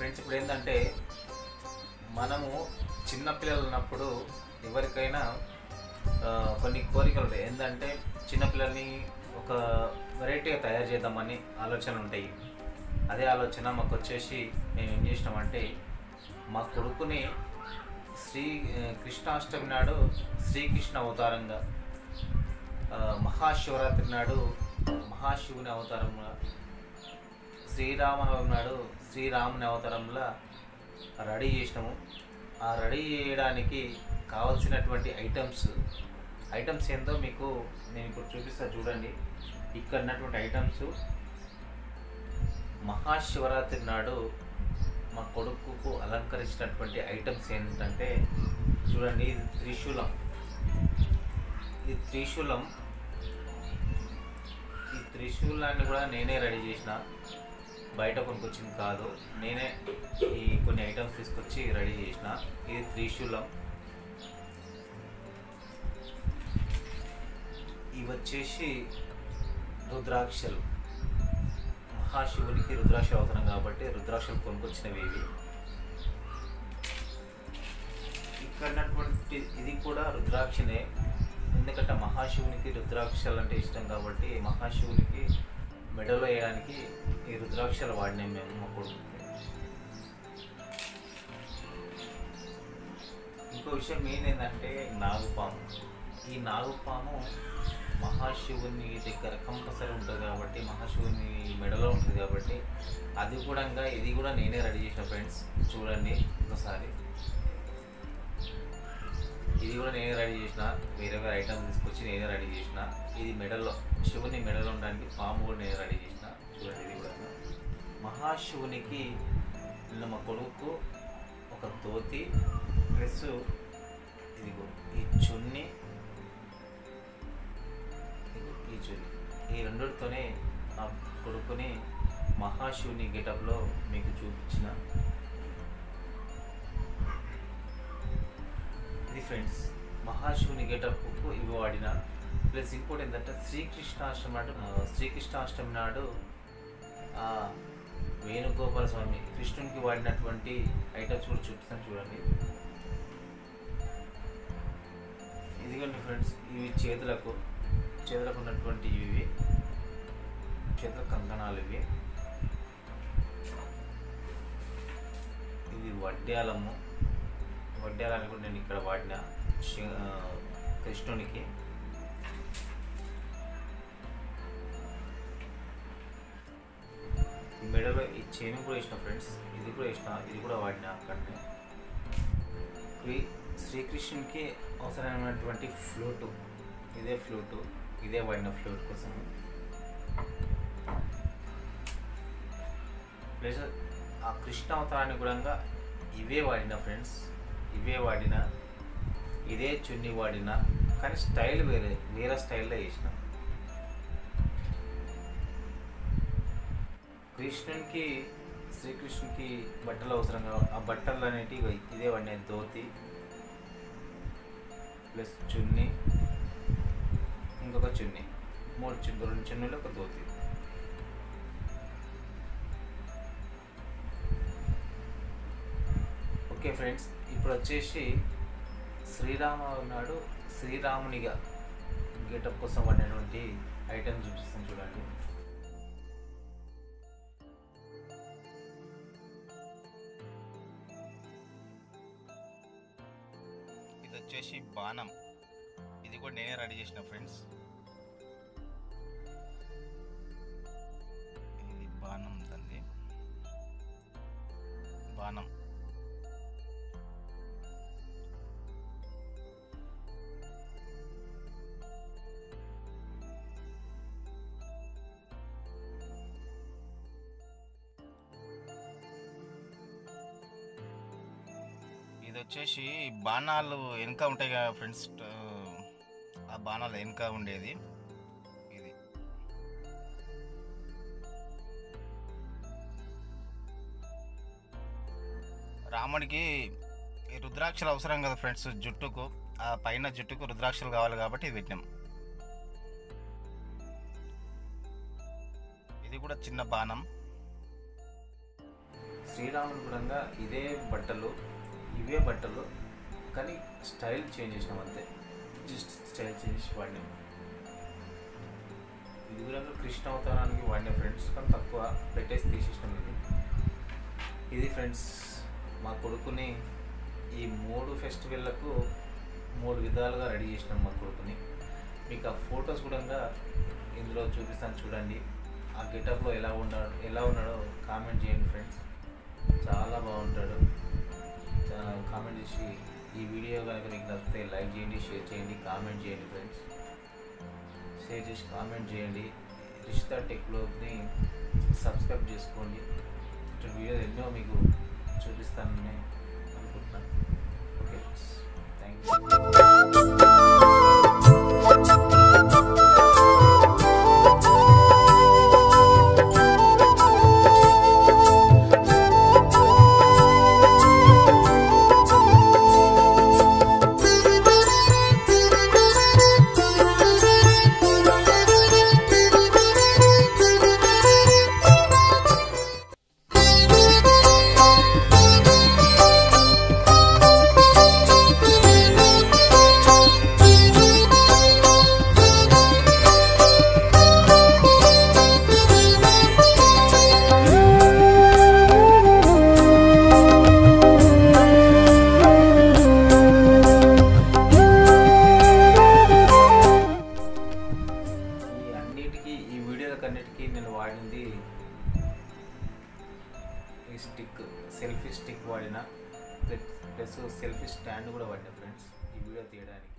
friends ఇప్పుడు ఏంటంటే మనము చిన్నపిల్లలు ఉన్నప్పుడు ఎవరికైనా ఆ, కొన్ని కోరికలు ఉంటాయి ఏంటంటే చిన్నపిల్లల్ని ఒక వెరైటీగా తయారు చేద్దామని ఆలోచనలు ఉంటాయి అదే ఆలోచన మాకు వచ్చేసి మేము ఏం చేసినామంటే మా కొడుకుని శ్రీ ఆ, కృష్ణాష్టమి నాడు శ్రీకృష్ణ అవతారంగా ఆ, మహాశివరాత్రి నాడు మహాశివుని అవతారంగా శ్రీరామనవమి నాడు శ్రీరాముని అవతారంలో రెడీ చేసినాము ఆ రెడీ చేయడానికి కావాల్సినటువంటి ఐటమ్స్ ఐటమ్స్ ఏందో మీకు నేను ఇప్పుడు చూపిస్తా చూడండి ఇక్కడ ఉన్నటువంటి ఐటమ్స్ మహాశివరాత్రి నాడు మా కొడుకుకు అలంకరించినటువంటి ఐటమ్స్ ఏంటంటే చూడండి ఇది త్రిశూలం ఈ త్రిశూలం ఈ త్రిశూలాన్ని కూడా నేనే రెడీ చేసిన బయట కొనుక్కొచ్చింది కాదు నేనే ఈ కొన్ని ఐటమ్స్ తీసుకొచ్చి రెడీ చేసిన ఇది త్రిశూలం ఇవి వచ్చేసి రుద్రాక్షలు మహాశివునికి రుద్రాక్షలు అవసరం కాబట్టి రుద్రాక్షలు కొనుక్కొచ్చినవి ఇవి ఇక్కడ ఉన్నటువంటి ఇది కూడా రుద్రాక్షనే ఎందుకంటే మహాశివునికి రుద్రాక్షలు అంటే ఇష్టం కాబట్టి మహాశివునికి మెడలో వేయడానికి ఈ రుద్రాక్షలు వాడినాం మేము మా కొడుకుకి ఇంకో విషయం మెయిన్ ఏంటంటే నాగుపాము ఈ నాగుపాము మహాశివుని దగ్గర కంపల్సరీ ఉంటుంది కాబట్టి మహాశివుని మెడలో ఉంటుంది కాబట్టి అది కూడా ఇది కూడా నేనే రెడీ చేసిన ఫ్రెండ్స్ చూడండి ఒకసారి ఇది కూడా నేనే రెడీ చేసిన వేరే వేరే ఐటమ్స్ తీసుకొచ్చి నేనే రెడీ చేసిన ఇది మెడల్లో శివుని మెడలో ఉండడానికి పాము కూడా నేనే రెడీ చేసిన చూడండి ఇది కూడా మహాశివునికి నిన్న మా కొడుకు ఒక ధోతి ప్లస్ ఇదిగో ఈ చున్ని ఇదిగో ఈ చున్ని ఈ రెండిటితోనే నా కొడుకుని మహాశివుని గెటప్లో మీకు చూపించిన ఇది ఫ్రెండ్స్ మహాశివుని గెటప్కు ఇవి వాడిన ప్లస్ ఇంకోటి ఏంటంటే శ్రీకృష్ణాష్టమి నాడు ఆ, శ్రీకృష్ణాష్టమి నాడు ఆ, వేణుగోపాల స్వామి కృష్ణునికి వాడినటువంటి ఐటమ్స్ కూడా చూపిస్తాను చూడండి ఇదిగోండి ఫ్రెండ్స్ ఇవి చేతులకు చేతులకు ఉన్నటువంటి ఇవి చేతుల కంకణాలు ఇవి ఇది వడ్డ్యాలము వడ్డ్యాలని కూడా నేను ఇక్కడ వాడిన శి- ఆ, కృష్ణునికి మెడలో ఈ చైన్ కూడా వేసిన ఫ్రెండ్స్ ఇది కూడా వేసిన ఇది కూడా వాడిన అక్కడనే క్రీ- శ్రీకృష్ణునికి అవసరమైనటువంటి ఫ్లూటు ఇదే ఫ్లూటు ఇదే వాడిన ఫ్లూట్ కోసం ప్లస్ ఆ కృష్ణ అవతారాన్ని కూడా ఇవే వాడిన ఫ్రెండ్స్ ఇవే వాడిన ఇదే చున్ని వాడిన కానీ స్టైల్ వేరే వేరే స్టైల్లో వేసిన కృష్ణునికి శ్రీకృష్ణునికి బట్టలు అవసరంగా ఆ బట్టలు అనేటివి ఇదే వాడిన ధోతి ప్లస్ చున్ని ఇంకొక చున్ని మూడు చున్ను రెండు చున్నీలు ఒక ధోతి ఓకే ఫ్రెండ్స్ ఇప్పుడు వచ్చేసి శ్రీరామ నాడు శ్రీరామునిగా గెటప్ కోసం వాడినటువంటి ఐటమ్ చూపిస్తాను చూడండి ఇది వచ్చేసి బాణం ఇది కూడా నేనే రెడీ చేసిన ఫ్రెండ్స్ ఇది బాణం తంది బాణం ఇది వచ్చేసి బాణాలు వెనక ఉంటాయి కదా ఫ్రెండ్స్ ఆ బాణాలు వెనక ఉండేది ఇది రాముడికి ఈ రుద్రాక్షలు అవసరం కదా ఫ్రెండ్స్ జుట్టుకు ఆ పైన జుట్టుకు రుద్రాక్షలు కావాలి కాబట్టి ఇది పెట్టినాం ఇది కూడా చిన్న బాణం శ్రీరాముని కూడా ఇదే బట్టలు ఇవే బట్టలు కానీ స్టైల్ చేంజ్ చేసినాం అంతే జస్ట్ స్టైల్ చేంజ్ చేసి వాడినాం ఇది కూడా కృష్ణ అవతారానికి వాడిన ఫ్రెండ్స్ కానీ తక్కువ పెట్టేసి తీసేసినాం ఇది ఇది ఫ్రెండ్స్ మా కొడుకుని ఈ మూడు ఫెస్టివల్లకు మూడు విధాలుగా రెడీ చేసినాం మా కొడుకుని మీకు ఆ ఫొటోస్ కూడా ఇందులో చూపిస్తాను చూడండి ఆ గెటప్లో ఎలా ఉన్నాడు ఎలా ఉన్నాడో కామెంట్ చేయండి ఫ్రెండ్స్ చాలా బాగుంటాడు కామెంట్ చేసి ఈ వీడియో కనుక మీకు నచ్చితే లైక్ చేయండి షేర్ చేయండి కామెంట్ చేయండి ఫ్రెండ్స్ షేర్ చేసి కామెంట్ చేయండి రిష్తా టెక్లోని సబ్స్క్రైబ్ చేసుకోండి ఇటువంటి వీడియోలు ఎన్నో మీకు చూపిస్తానని అనుకుంటున్నాను ఓకే ఫ్రెండ్స్ థ్యాంక్ యూ ఈ అన్నిటికీ ఈ వీడియోలకు అన్నిటికీ నేను వాడింది ఈ స్టిక్ సెల్ఫీ స్టిక్ వాడిన ప్లస్ సెల్ఫీ స్టాండ్ కూడా వాడిన ఫ్రెండ్స్ ఈ వీడియో తీయడానికి